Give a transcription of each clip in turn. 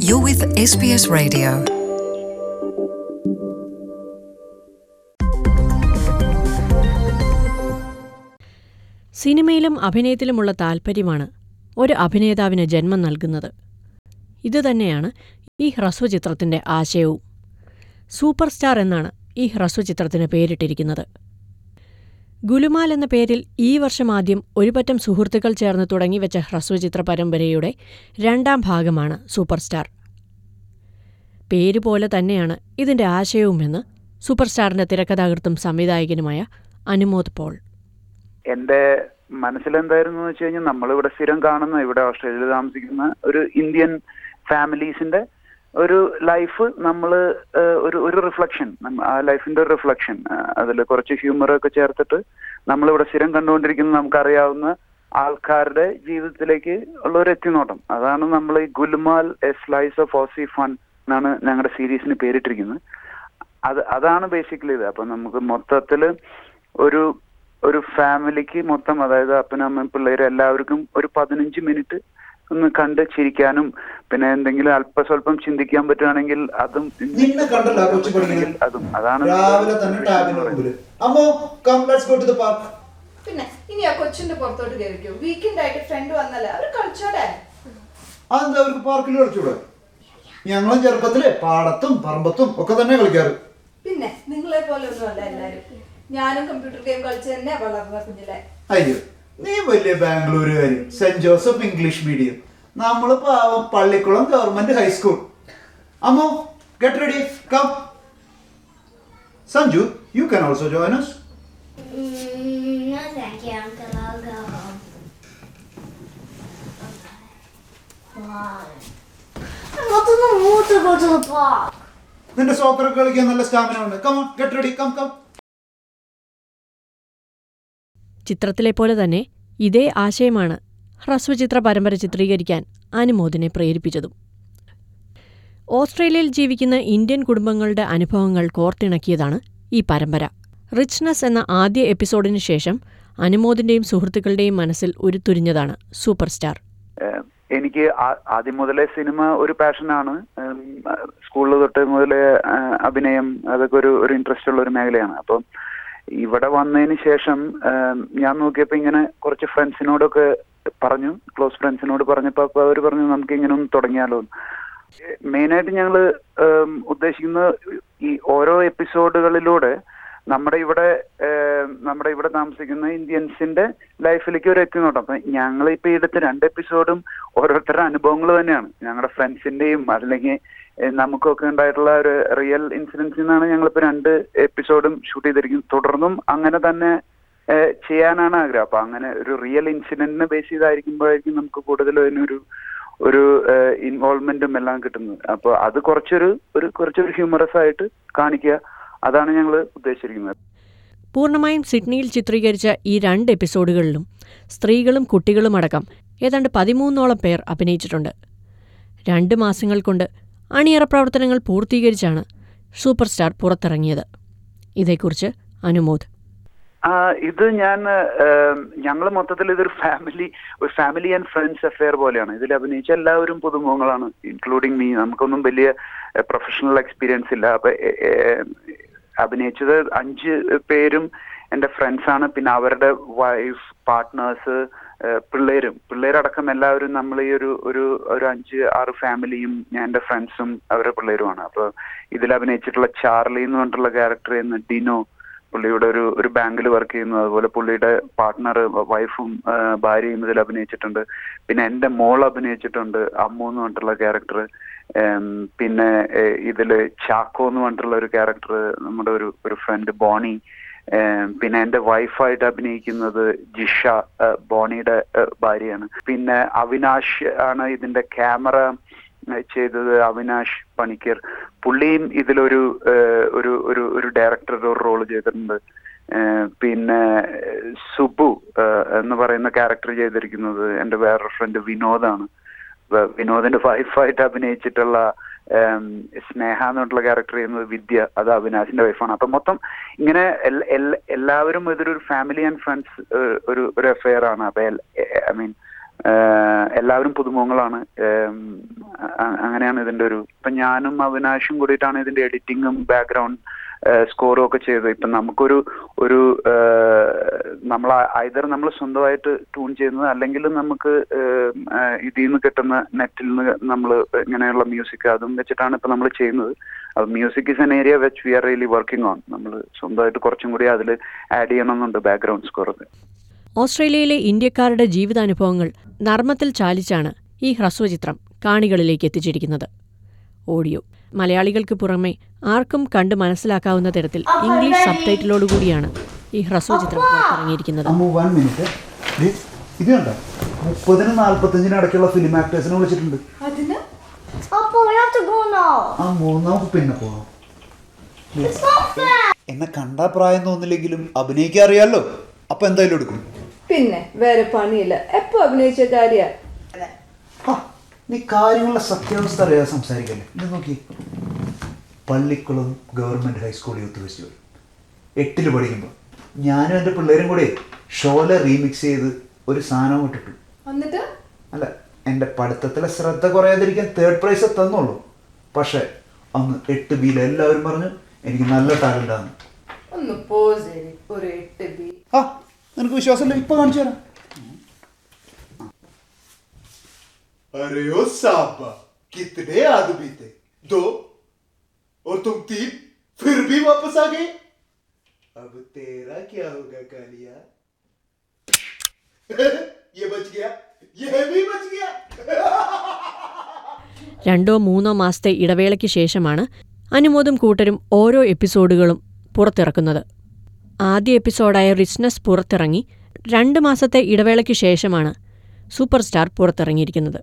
You're with SBS Radio. സിനിമയിലും അഭിനയത്തിലുമുള്ള താൽപ്പര്യമാണ് ഒരു അഭിനേതാവിന് ജന്മം നൽകുന്നത് ഇതുതന്നെയാണ് ഈ ഹ്രസ്വചിത്രത്തിന്റെ ആശയവും സൂപ്പർ സ്റ്റാർ എന്നാണ് ഈ ഹ്രസ്വചിത്രത്തിന് പേരിട്ടിരിക്കുന്നത് ഗുലുമാൽ എന്ന പേരിൽ ഈ വർഷം ആദ്യം ഒരുപറ്റം സുഹൃത്തുക്കൾ ചേർന്ന് തുടങ്ങിവെച്ച ഹ്രസ്വചിത്ര പരമ്പരയുടെ രണ്ടാം ഭാഗമാണ് സൂപ്പർ സ്റ്റാർ പേര് പോലെ തന്നെയാണ് ഇതിന്റെ ആശയവുമെന്ന് സൂപ്പർ സ്റ്റാറിന്റെ തിരക്കഥാകൃത്തും സംവിധായകനുമായ അനുമോദ് പോൾ എന്റെ മനസ്സിലെന്തായിരുന്നു എന്ന് വെച്ച് കഴിഞ്ഞാൽ നമ്മളിവിടെ സ്ഥിരം കാണുന്ന ഇവിടെ ഓസ്ട്രേലിയയിൽ താമസിക്കുന്ന ഒരു ഇന്ത്യൻ ഫാമിലീസിന്റെ ഒരു ലൈഫ് നമ്മൾ ഒരു ഒരു റിഫ്ലക്ഷൻ ആ ലൈഫിന്റെ ഒരു റിഫ്ലക്ഷൻ അതിൽ കുറച്ച് ഹ്യൂമർ ഒക്കെ ചേർത്തിട്ട് നമ്മളിവിടെ സ്ഥിരം കണ്ടുകൊണ്ടിരിക്കുന്ന നമുക്കറിയാവുന്ന ആൾക്കാരുടെ ജീവിതത്തിലേക്ക് ഉള്ള ഒരു എത്തിനോട്ടം അതാണ് നമ്മൾ ഈ Gulmaal a slice of Aussie fun എന്നാണ് ഞങ്ങളുടെ സീരീസിന് പേരിട്ടിരിക്കുന്നത് അത് അതാണ് ബേസിക്കലി ഇത് അപ്പൊ നമുക്ക് മൊത്തത്തില് ഒരു ഒരു ഫാമിലിക്ക് മൊത്തം അതായത് അപ്പനും അമ്മയും പിള്ളേരും എല്ലാവർക്കും ഒരു പതിനഞ്ച് മിനിറ്റ് ഒന്ന് കണ്ട് ചിരിക്കാനും പിന്നെ എന്തെങ്കിലും അല്പസ്വല്പം ചിന്തിക്കാൻ പറ്റുകയാണെങ്കിൽ അതും നിന്നെ കണ്ടല്ലോ ആ കൊച്ചു പഠിക്കുന്നത് അതും അതാണ് രാവിലെ തന്നെ ടാബിന്റെ മുമ്പിൽ അമ്മോ come let's go to the park പിന്നെ ഇനി ആ കൊച്ചിന്റെ പുറത്തോട്ട് കയറിക്കോ വീക്കെൻഡ് ആയിട്ട് ഫ്രണ്ട് വന്നല്ലേ അവര് കളിച്ചോടെ അതെന്താ അവർക്ക് പാർക്കിൽ കളിച്ചൂടെ ഞങ്ങളും ചെറുപ്പത്തില് പാടത്തും പറമ്പത്തും ഒക്കെ തന്നെ കളിക്കാറ് പിന്നെ നിങ്ങളെ പോലെ ഒന്നും അല്ല എല്ലാരും ഞാനും കമ്പ്യൂട്ടർ ഗെയിം കളിച്ച് തന്നെ വളർന്ന കുഞ്ഞിലെ അയ്യോ നീ വലിയ ബാംഗ്ലൂരുകാരി സെന്റ് ജോസഫ് ഇംഗ്ലീഷ് മീഡിയം നമ്മള് പാവം പള്ളിക്കുളം ഗവൺമെന്റ് ഹൈസ്കൂൾ അമ്മോ get ready come Sanju you can also join us Mm, no, thank you, Uncle. I'll go home. Why? I'm not in the mood to go to the park. നിന്റെ soccer കളിക്കാൻ നല്ല stamina ഉണ്ട് come get ready come come ചിത്രത്തിലെ പോലെ തന്നെ ഇതേ ആശയമാണ് ഹ്രസ്വചിത്ര പരമ്പര ചിത്രീകരിക്കാൻ അനുമോദിനെ പ്രേരിപ്പിച്ചതും ഓസ്ട്രേലിയയിൽ ജീവിക്കുന്ന ഇന്ത്യൻ കുടുംബങ്ങളുടെ അനുഭവങ്ങൾ കോർത്തിണക്കിയതാണ് ഈ പരമ്പര റിച്ച്നസ് എന്ന ആദ്യ എപ്പിസോഡിന് ശേഷം അനുമോദിന്റെയും സുഹൃത്തുക്കളുടെയും മനസ്സിൽ ഉരുത്തുരിഞ്ഞതാണ് സൂപ്പർ സ്റ്റാർ ഏഹ് എനിക്ക് ആ- ആദ്യം മുതലേ സിനിമ ഒരു പാഷനാണ് സ്കൂളിൽ തൊട്ട് മുതലേ ഏഹ് അഭിനയം അതൊക്കെ ഒരു ഒരു ഇൻട്രസ്റ്റ് ഉള്ള ഒരു മേഖലയാണ് അപ്പം ഇവിടെ വന്നതിന് ശേഷം ഏഹ് ഞാൻ നോക്കിയപ്പോ ഇങ്ങനെ കുറച്ച് ഫ്രണ്ട്സിനോടൊക്കെ പറഞ്ഞു ക്ലോസ് ഫ്രണ്ട്സിനോട് പറഞ്ഞപ്പോ അപ്പൊ അവർ പറഞ്ഞു നമുക്ക് ഇങ്ങനെ ഒന്ന് തുടങ്ങിയാലോ മെയിനായിട്ട് ഞങ്ങൾ ഉദ്ദേശിക്കുന്നത് ഈ ഓരോ എപ്പിസോഡുകളിലൂടെ നമ്മുടെ ഇവിടെ ഏഹ്, നമ്മുടെ ഇവിടെ താമസിക്കുന്ന ഇന്ത്യൻസിന്റെ ലൈഫിലേക്ക് ഒരു എത്തിനോട്ടം അപ്പൊ ഞങ്ങൾ ഇപ്പൊ ഈ എടുത്ത രണ്ട് എപ്പിസോഡും ഓരോരുത്തരുടെ അനുഭവങ്ങൾ തന്നെയാണ് ഞങ്ങളുടെ ഫ്രണ്ട്സിന്റെയും അല്ലെങ്കിൽ ഏഹ്, നമുക്കൊക്കെ ഉണ്ടായിട്ടുള്ള ഒരു റിയൽ ഇൻസിഡൻസിൽ നിന്നാണ് ഞങ്ങളിപ്പോ രണ്ട് എപ്പിസോഡും ഷൂട്ട് ചെയ്തിരിക്കുന്നത് തുടർന്നും അങ്ങനെ തന്നെ ഏഹ്, ചെയ്യാനാണ് ആഗ്രഹം അപ്പൊ അങ്ങനെ ഒരു റിയൽ ഇൻസിഡന്റിനെ ബേസ് ചെയ്തായിരിക്കുമ്പോഴായിരിക്കും നമുക്ക് കൂടുതൽ അതിനൊരു ഒരു ഇൻവോൾവ്മെന്റും എല്ലാം കിട്ടുന്നത് അപ്പൊ അത് കുറച്ചൊരു ഒരു കുറച്ചൊരു ഹ്യൂമറസ് ആയിട്ട് കാണിക്കുക അതാണ് ഞങ്ങൾ ഉദ്ദേശിച്ചിരിക്കുന്നത് പൂർണ്ണമായും സിഡ്നിയിൽ ചിത്രീകരിച്ച ഈ രണ്ട് എപ്പിസോഡുകളിലും സ്ത്രീകളും കുട്ടികളും അടക്കം ഏതാണ്ട് പതിമൂന്നോളം പേർ അഭിനയിച്ചിട്ടുണ്ട് രണ്ട് മാസങ്ങൾ കൊണ്ട് അണിയറ പ്രവർത്തനങ്ങൾ പൂർത്തീകരിച്ചാണ് സൂപ്പർ സ്റ്റാർ പുറത്തിറങ്ങിയത് ഇതേക്കുറിച്ച് അനുമോദ് ആ ഇത് ഞാൻ ഞങ്ങൾ മൊത്തത്തിൽ ഇതൊരു ഫാമിലി ഒരു ഫാമിലി ആൻഡ് ഫ്രണ്ട്സ് അഫെയർ പോലെയാണ് ഇതിൽ അഭിനയിച്ച എല്ലാവരും പുതുമുഖങ്ങളാണ് ഇൻക്ലൂഡിങ് മീ നമുക്കൊന്നും വലിയ പ്രൊഫഷണൽ എക്സ്പീരിയൻസ് ഇല്ല അപ്പൊ എ- എ- അഭിനയിച്ചത് അഞ്ച് പേരും എന്റെ ഫ്രണ്ട്സ് ആണ് പിന്നെ അവരുടെ വൈഫ് പാർട്ട്നേഴ്സ് പിള്ളേരും പിള്ളേരടക്കം എല്ലാവരും നമ്മൾ ഈ ഒരു ഒരു ഒരു അഞ്ച് ആറ് ഫാമിലിയും ഞാൻ എന്റെ ഫ്രണ്ട്സും അവരുടെ പിള്ളേരുമാണ് അപ്പൊ ഇതിൽ അഭിനയിച്ചിട്ടുള്ള ചാർലി എന്ന് പറഞ്ഞിട്ടുള്ള ക്യാരക്ടർ ചെയ്യുന്ന ഡിനോ പുള്ളിയുടെ ഒരു ഒരു ബാങ്കിൽ വർക്ക് ചെയ്യുന്നു അതുപോലെ പുള്ളിയുടെ പാർട്ട്ണർ വൈഫും ഭാര്യയും ഇതിൽ അഭിനയിച്ചിട്ടുണ്ട് പിന്നെ എന്റെ മോൾ അഭിനയിച്ചിട്ടുണ്ട് അമ്മു എന്ന് പറഞ്ഞിട്ടുള്ള ക്യാരക്ടർ പിന്നെ ഏഹ്, ഇതില് ചാക്കോ എന്ന് പറഞ്ഞിട്ടുള്ള ഒരു ക്യാരക്ടർ നമ്മുടെ ഒരു ഒരു ഫ്രണ്ട് ബോണി ഏഹ്, പിന്നെ എന്റെ വൈഫായിട്ട് അഭിനയിക്കുന്നത് ജിഷ ഏഹ്, ബോണിയുടെ ഏഹ്, ഭാര്യയാണ് പിന്നെ അവിനാഷ് ആണ് ഇതിന്റെ ക്യാമറ ചെയ്തത് അവിനാഷ് പണിക്കർ പുള്ളിയും ഇതിലൊരു ഏഹ്, ഒരു ഒരു ഒരു ഡയറക്ടറുടെ ഒരു റോള് ചെയ്തിട്ടുണ്ട് ഏഹ്, പിന്നെ ഏഹ്, സുബു ഏഹ്, എന്ന് പറയുന്ന ക്യാരക്ടർ ചെയ്തിരിക്കുന്നത് എന്റെ വേറൊരു ഫ്രണ്ട് വിനോദാണ് വ- വിനോദിന്റെ വൈഫായിട്ട് അഭിനയിച്ചിട്ടുള്ള ഏം, സ്നേഹ എന്നുള്ള ക്യാരക്ടർ ചെയ്യുന്നത് വിദ്യ അത് അവിനാശിന്റെ വൈഫാണ് അപ്പൊ മൊത്തം ഇങ്ങനെ എൽ- എൽ- എല്ലാവരും ഇതൊരു ഫാമിലി ആൻഡ് ഫ്രണ്ട്സ് ഒരു ഒരു അഫെയർ ആണ് അപ്പൊ ഐ മീൻ ഏഹ് എല്ലാവരും പുതുമുഖങ്ങളാണ് ഏം, അ- അങ്ങനെയാണ് ഇതിന്റെ ഒരു ഇപ്പൊ ഞാനും അവിനാശും കൂടിയിട്ടാണ് ഇതിന്റെ എഡിറ്റിങ്ങും ബാക്ക്ഗ്രൗണ്ട് സ്കോറും ഒക്കെ ചെയ്തത് ഇപ്പൊ നമുക്കൊരു ഒരു നമ്മൾ ഐതർ നമ്മൾ സ്വന്തമായിട്ട് ട്യൂൺ ചെയ്യുന്നത് അല്ലെങ്കിൽ നമുക്ക് ഏം, ആ, ഇതിൽ നിന്ന് കിട്ടുന്ന നെറ്റിൽ നിന്ന് നമ്മൾ ഇങ്ങനെയുള്ള മ്യൂസിക് അതും വെച്ചിട്ടാണ് ഇപ്പൊ നമ്മൾ ചെയ്യുന്നത് അത് മ്യൂസിക് ഇസ് എൻ ഏരിയ വെച്ച് we are really working on നമ്മൾ സ്വന്തമായിട്ട് കുറച്ചും കൂടി അതിൽ ആഡ് ചെയ്യണമെന്നുണ്ട് ബാക്ക്ഗ്രൗണ്ട് സ്കോർ ഒക്കെ ഓസ്ട്രേലിയയിലെ ഇന്ത്യക്കാരുടെ ജീവിതാനുഭവങ്ങൾ നർമ്മത്തിൽ ചാലിച്ചാണ് ഈ ഹ്രസ്വചിത്രം കാണികളിലേക്ക് എത്തിച്ചിരിക്കുന്നത് ഓഡിയോ മലയാളികൾക്ക് പുറമെ ആർക്കും കണ്ട് മനസ്സിലാക്കാവുന്ന തരത്തിൽ ഇംഗ്ലീഷ് സബ്ടൈറ്റിലോടുകൂടിയാണ് ഈ ഹ്രസ്വചിത്രം പുറത്തിറങ്ങിയിരിക്കുന്നത് അമ്മ വൺ മിനിറ്റ് ഇത് കണ്ടോ മുപ്പതിനും നാല്പത്തഞ്ചിനും ഇടയ്ക്കുള്ള ഫിലിം ആക്ടേഴ്സിനെ വിളിച്ചിട്ടുണ്ട് അതിന് Papa, we have to go now. ആ മൂന്ന് നമുക്ക് പിന്നെ പോവാം It's not fair. എന്നെ കണ്ടാ പ്രായം തോന്നില്ലെങ്കിലും അഭിനയിക്കാൻ അറിയാലോ അപ്പൊ എന്തായാലും എടുക്കും പിന്നെ വേറെ പണിയില്ല എപ്പോ അഭിനയിച്ച കാര്യ ഹാ, നീ കാര്യങ്ങളുടെ സത്യാവസ്ഥ അറിയാതെ സംസാരിക്കല്ലേ ഇത് നോക്കി Pallikkulam government high school youth festival എട്ടില് പഠിക്കുമ്പോൾ ഞാനും എൻ്റെ പിള്ളേരും കൂടെ ഷോലെ റീമിക്സ് ചെയ്ത് ഒരു സാധനം ഇട്ടിട്ടു എന്നിട്ട് അല്ല എൻ്റെ പഠിത്തത്തിലെ ശ്രദ്ധ കുറയാതിരിക്കാൻ തേർഡ് പ്രൈസ് തന്നുള്ളൂ പക്ഷേ അന്ന് എട്ട് ബിയിൽ എല്ലാവരും പറഞ്ഞു എനിക്ക് നല്ല ടാലൻ്റ് ആണ് ഒന്ന് പോസ് ഒരു എട്ട് ബി ആ നിനക്ക് വിശ്വാസമില്ല ഇപ്പൊ കാണിച്ചു തരാം अरे ओ साहबा कितने आदमी थे दो और तुम तीन फिर भी वापस आ गए अब तेरा क्या होगा कालिया ये बच गया ये भी बच गया രണ്ടോ മൂന്നോ മാസത്തെ ഇടവേളയ്ക്ക് ശേഷമാണ് അനുമോദും കൂട്ടരും ഓരോ എപ്പിസോഡുകളും പുറത്തിറക്കുന്നത് ആദ്യ എപ്പിസോഡായ റിച്ച്നസ് പുറത്തിറങ്ങി രണ്ട് മാസത്തെ ഇടവേളയ്ക്ക് ശേഷമാണ് സൂപ്പർ സ്റ്റാർ പുറത്തിറങ്ങിയിരിക്കുന്നത്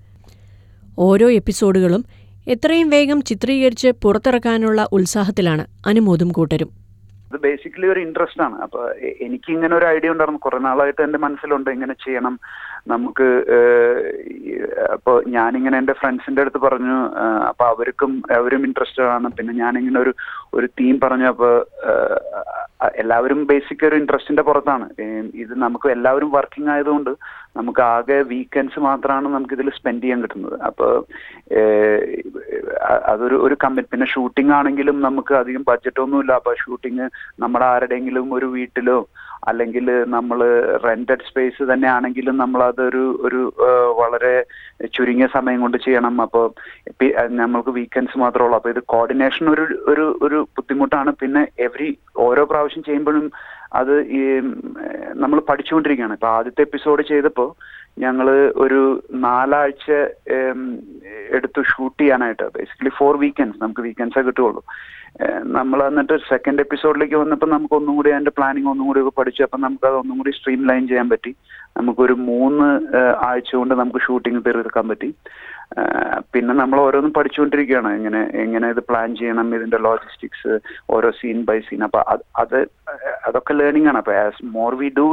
ഓരോ എപ്പിസോഡുകളും എത്രയും വേഗം ചിത്രീകരിച്ച് പുറത്തിറക്കാനുള്ള ഉത്സാഹത്തിലാണ് അനുമോദും കൂട്ടരും ഇത് ബേസിക്കലി ഒരു ഇൻട്രസ്റ്റ് ആണ് അപ്പൊ എ- എനിക്ക് ഇങ്ങനെ ഒരു ഐഡിയ ഉണ്ടായിരുന്നു കുറെ നാളായിട്ട് എന്റെ മനസ്സിലുണ്ട് ഇങ്ങനെ ചെയ്യണം നമുക്ക് ഏഹ്, ഈ, അപ്പൊ ഞാനിങ്ങനെ എന്റെ ഫ്രണ്ട്സിന്റെ അടുത്ത് പറഞ്ഞു ഏഹ്, അപ്പൊ അവർക്കും അവരും ഇൻട്രസ്റ്റഡ് ആണ് പിന്നെ ഞാനിങ്ങനെ ഒരു ഒരു തീം പറഞ്ഞു അപ്പൊ ഏഹ്, അ- എല്ലാവരും ബേസിക് ഒരു ഇൻട്രസ്റ്റിന്റെ പുറത്താണ് ഏഹ്, ഇത് നമുക്ക് എല്ലാവരും വർക്കിംഗ് ആയതുകൊണ്ട് നമുക്ക് ആകെ വീക്കെൻഡ്സ് മാത്രമാണ് നമുക്ക് ഇതിൽ സ്പെൻഡ് ചെയ്യാൻ കിട്ടുന്നത് അപ്പൊ ഏഹ്, അ- അതൊരു ഒരു കമ്പനി പിന്നെ ഷൂട്ടിംഗ് ആണെങ്കിലും നമുക്ക് അധികം ബഡ്ജറ്റ് ഒന്നുമില്ല അപ്പൊ ഷൂട്ടിംഗ് നമ്മുടെ ആരുടെയെങ്കിലും ഒരു വീട്ടിലോ അല്ലെങ്കിൽ നമ്മൾ റെന്റഡ് സ്പേസ് തന്നെ ആണെങ്കിലും നമ്മൾ അതൊരു ഒരു ഏഹ്, വളരെ ചുരുങ്ങിയ സമയം കൊണ്ട് ചെയ്യണം അപ്പോൾ നമ്മൾക്ക് വീക്കെൻഡ്സ് മാത്രമേ ഉള്ളൂ അപ്പോൾ ഇത് കോർഡിനേഷൻ ഒരു ഒരു ഒരു ബുദ്ധിമുട്ടാണ് പിന്നെ എവറി ഓരോ പ്രാവശ്യം ചെയ്യുമ്പോഴും അത് ഈ നമ്മൾ പഠിച്ചുകൊണ്ടിരിക്കുകയാണ് ഇപ്പൊ ആദ്യത്തെ എപ്പിസോഡ് ചെയ്തപ്പോൾ ഞങ്ങൾ ഒരു നാലാഴ്ച ഏം, എടുത്തു ഷൂട്ട് ചെയ്യാനായിട്ട് ബേസിക്കലി ഫോർ വീക്കെൻഡ്സ് നമുക്ക് വീക്കെൻഡ്സേ കിട്ടുള്ളൂ നമ്മൾ എന്നിട്ട് സെക്കൻഡ് എപ്പിസോഡിലേക്ക് വന്നപ്പോൾ നമുക്ക് ഒന്നും കൂടി അതിന്റെ പ്ലാനിങ് ഒന്നും കൂടി ഒക്കെ പഠിച്ചു അപ്പം നമുക്ക് അത് ഒന്നും കൂടി സ്ട്രീം ലൈൻ ചെയ്യാൻ പറ്റി നമുക്കൊരു മൂന്ന് ഏഹ്, ആഴ്ച കൊണ്ട് നമുക്ക് ഷൂട്ടിംഗ് തീർക്കാൻ പറ്റി ഏഹ്, പിന്നെ നമ്മൾ ഓരോന്നും പഠിച്ചുകൊണ്ടിരിക്കുകയാണ് എങ്ങനെ എങ്ങനെ ഇത് പ്ലാൻ ചെയ്യണം ഇതിന്റെ ലോജിസ്റ്റിക്സ് ഓരോ സീൻ ബൈ സീൻ അപ്പൊ അത് അത് അതൊക്കെ ലേണിംഗ് ആണ് അപ്പൊ as more we do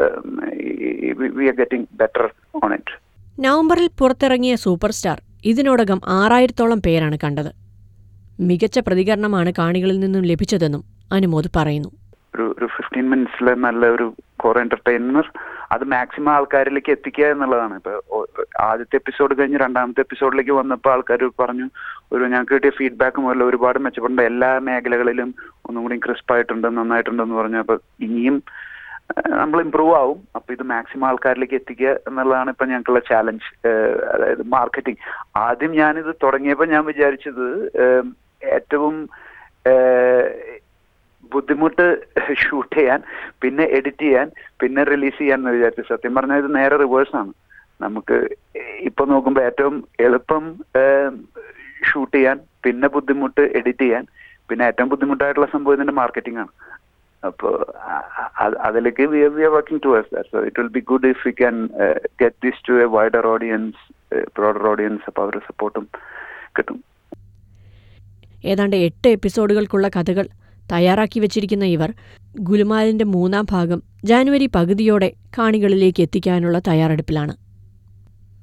it we are getting better on it നവംബറിൽ പുറത്തിറങ്ങിയ സൂപ്പർ സ്റ്റാർ ഇതിനോടകം ആറായിരത്തോളം പേരാണ് കണ്ടത് മികച്ച പ്രതികരണമാണ് കാണികളിൽ നിന്നും ലഭിച്ചതെന്നും അനുമോദ് പറയുന്നു ഒരു ഒരു ഫിഫ്റ്റീൻ മിനിറ്റ്സിൽ നല്ല ഒരു കോർ എന്റർടൈനർ അത് മാക്സിമം ആൾക്കാരിലേക്ക് എത്തിക്കുക എന്നുള്ളതാണ് ഇപ്പൊ ഒ- ആദ്യത്തെ എപ്പിസോഡ് കഴിഞ്ഞ് രണ്ടാമത്തെ എപ്പിസോഡിലേക്ക് വന്നപ്പോൾ ആൾക്കാർ പറഞ്ഞു ഒരു ഞങ്ങൾക്ക് കിട്ടിയ ഫീഡ്ബാക്ക് മുതൽ ഒരുപാട് മെച്ചപ്പെട്ടുണ്ട് എല്ലാ മേഖലകളിലും ഒന്നും കൂടി ക്രിസ്പ് ആയിട്ടുണ്ട് നന്നായിട്ടുണ്ടെന്ന് പറഞ്ഞു അപ്പൊ ഇനിയും നമ്മൾ ഇമ്പ്രൂവ് ആവും അപ്പൊ ഇത് മാക്സിമം ആൾക്കാരിലേക്ക് എത്തിക്കുക എന്നുള്ളതാണ് ഇപ്പൊ ഞങ്ങൾക്കുള്ള ചാലഞ്ച് അതായത് മാർക്കറ്റിംഗ് ആദ്യം ഞാനിത് തുടങ്ങിയപ്പോൾ ഞാൻ വിചാരിച്ചത് ഏം, ഏറ്റവും ഏഹ്, ബുദ്ധിമുട്ട് ഷൂട്ട് ചെയ്യാൻ പിന്നെ എഡിറ്റ് ചെയ്യാൻ പിന്നെ റിലീസ് ചെയ്യാൻ എന്ന് വിചാരിച്ചു സത്യം പറഞ്ഞാൽ ഇത് നേരെ റിവേഴ്സ് ആണ് നമുക്ക് ഇപ്പൊ നോക്കുമ്പോൾ ഏറ്റവും എളുപ്പം ഷൂട്ട് ചെയ്യാൻ പിന്നെ ബുദ്ധിമുട്ട് എഡിറ്റ് ചെയ്യാൻ പിന്നെ ഏറ്റവും ബുദ്ധിമുട്ടായിട്ടുള്ള സംഭവം ഇതിന്റെ മാർക്കറ്റിംഗ് ആണ് അപ്പോൾ അതിലേക്ക് we we are working towards that so it will be good if you can get this to a wider audience broader audience അപ്പോൾ അവരുടെ സപ്പോർട്ടും കിട്ടും ഏതാണ്ട് എട്ട് എപ്പിസോഡുകൾക്കുള്ള കഥകൾ തയ്യാറാക്കി വച്ചിരിക്കുന്ന ഇവർ ഗുലുമാലിന്റെ മൂന്നാം ഭാഗം ജാനുവരി പകുതിയോടെ കാണികളിലേക്ക് എത്തിക്കാനുള്ള തയ്യാറെടുപ്പിലാണ്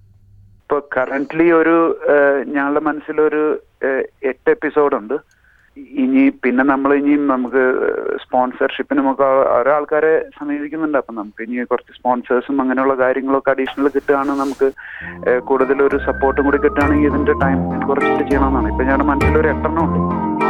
ഇപ്പൊ കറന്റ്ലി ഒരു ഏഹ്, ഞങ്ങളുടെ മനസ്സിലൊരു ഏഹ്, എട്ട് എപ്പിസോഡ് ഉണ്ട് ഇനി പിന്നെ നമ്മൾ ഇനിയും നമുക്ക് സ്പോൺസർഷിപ്പിനും ഒക്കെ ആ- ഓരോ ആൾക്കാരെ സമീപിക്കുന്നുണ്ട് അപ്പം നമുക്ക് ഇനി കുറച്ച് സ്പോൺസേഴ്സും അങ്ങനെയുള്ള കാര്യങ്ങളൊക്കെ അഡീഷണൽ കിട്ടുകയാണ് നമുക്ക് ഏഹ്, കൂടുതൽ ഒരു സപ്പോർട്ടും കൂടി കിട്ടുകയാണെങ്കിൽ ഇതിന്റെ ടൈം കുറച്ചിട്ട് ചെയ്യണമെന്നാണ് ഇപ്പൊ ഞങ്ങളുടെ മനസ്സിലൊരു എട്ടെണ്ണം ഉണ്ട്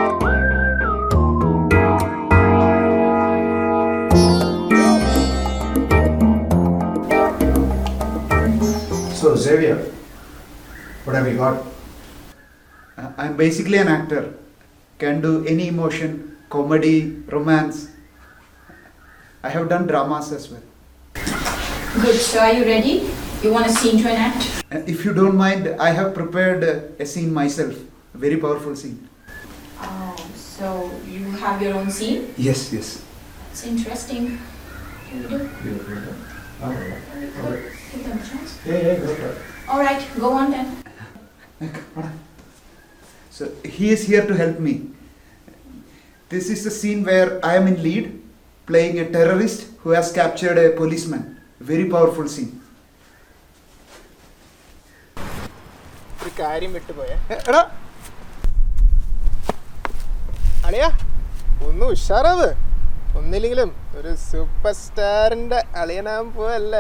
So, Xavier, what have you got? Uh, I'm basically an actor. Can do any emotion, comedy, romance. I have done dramas as well. Good. So are you ready? You want a scene to enact? Uh, if you don't mind, I have prepared uh, a scene myself, a very powerful scene. Oh, so you have your own scene? Yes, yes. It's interesting. Can we do? Very good. Give them a chance. All right, go on then. So he is here to help me. This is the scene where I am in lead, playing a terrorist who has captured a policeman. Very powerful scene. ഒരു കാര്യം വിട്ടുപോയേ A, എടാ അളിയാ ഒന്ന് ഉഷാറാവ് ഒന്നില്ലെങ്കിലും ഒരു super സ്റ്റാറിന്റെ അളിയനാകാൻ പോവല്ലേ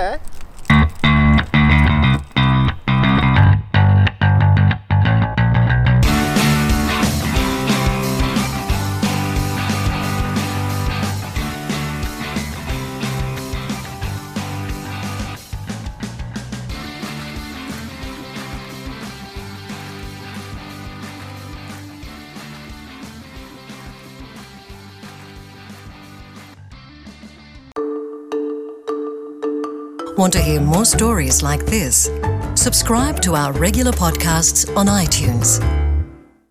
Want to hear more stories like this? Subscribe to our regular podcasts on iTunes.